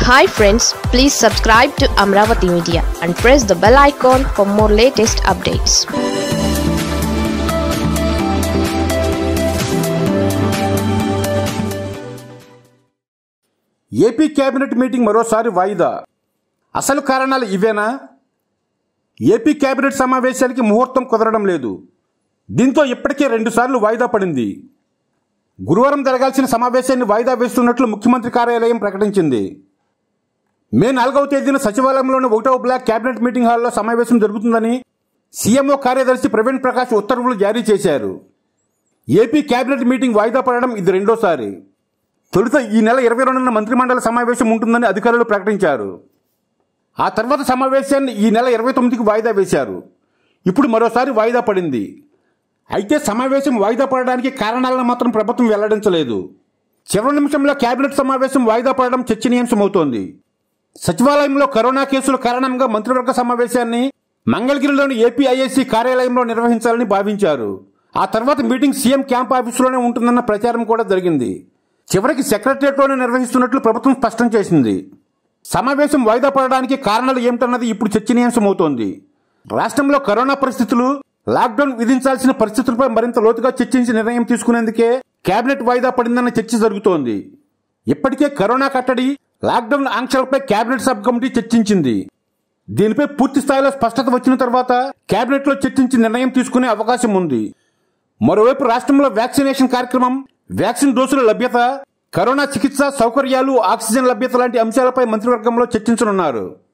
hi friends please subscribe to Amaravati Media and press the bell icon for more latest updates AP cabinet meeting మరోసారి వాయిదా అసలు కారణాలు ఇవేనా AP cabinet సమావేశానికి ముహూర్తం కుదరడం లేదు దీంతో ఇప్పటికే రెండుసార్లు వాయిదా పడింది గురువారం జరగాల్సిన సమావేశాన్ని వాయిదా వేస్తున్నట్లు ముఖ్యమంత్రి కార్యాలయం ప్రకటించింది మే నాలుగవ తేదీన సచివాలయంలోని ఒకటవ బ్లాక్ కేబినెట్ మీటింగ్ హాల్లో సమావేశం జరుగుతుందని సీఎంఓ కార్యదర్శి ప్రవీణ్ ప్రకాష్ ఉత్తర్వులు జారీ చేశారు ఏపీ కేబినెట్ మీటింగ్ వాయిదా పడడం ఇది రెండోసారి తొలుత ఈ నెల ఇరవై రెండున మంత్రిమండలి సమావేశం ఉంటుందని అధికారులు ప్రకటించారు ఆ తర్వాత సమావేశాన్ని ఈ నెల ఇరవై తొమ్మిదికి వాయిదా వేశారు ఇప్పుడు మరోసారి వాయిదా పడింది అయితే సమావేశం వాయిదా పడడానికి కారణాలను మాత్రం ప్రభుత్వం వెల్లడించలేదు చివరి నిమిషంలో కేబినెట్ సమావేశం వాయిదా పడడం చర్చనీయాంశమవుతోంది సచివాలయంలో కరోనా కేసుల కారణంగా మంత్రివర్గ సమావేశాన్ని మంగళగిరిలోని ఏపీఐఐసి కార్యాలయంలో నిర్వహించాలని భావించారు ఆ తర్వాత మీటింగ్ సీఎం క్యాంప్ ఆఫీసులోనే ఉంటుందన్న ప్రచారం కూడా జరిగింది చివరికి సెక్రటరియట్లోనే నిర్వహిస్తున్నట్లు ప్రభుత్వం స్పష్టం చేసింది సమావేశం వాయిదా పడడానికి కారణాలు ఏమిటన్నది ఇప్పుడు చర్చనీయాంశమవుతోంది రాష్ట్రంలో కరోనా పరిస్థితులు లాక్డౌన్ విధించాల్సిన పరిస్థితులపై మరింత లోతుగా చర్చించి నిర్ణయం తీసుకునేందుకే కేబినెట్ వాయిదా పడిందన్న చర్చ జరుగుతోంది ఇప్పటికే కరోనా కట్టడి లాక్డౌన్ ఆంక్షలపై కేబినెట్ సబ్ కమిటీ చర్చించింది దీనిపై పూర్తి స్థాయిలో స్పష్టత వచ్చిన తర్వాత కేబినెట్లో చర్చించి నిర్ణయం తీసుకునే అవకాశం ఉంది మరోవైపు రాష్ట్రంలో వ్యాక్సినేషన్ కార్యక్రమం వ్యాక్సిన్ డోసుల లభ్యత కరోనా చికిత్స సౌకర్యాలు ఆక్సిజన్ లభ్యత లాంటి అంశాలపై మంత్రివర్గంలో చర్చించనున్నారు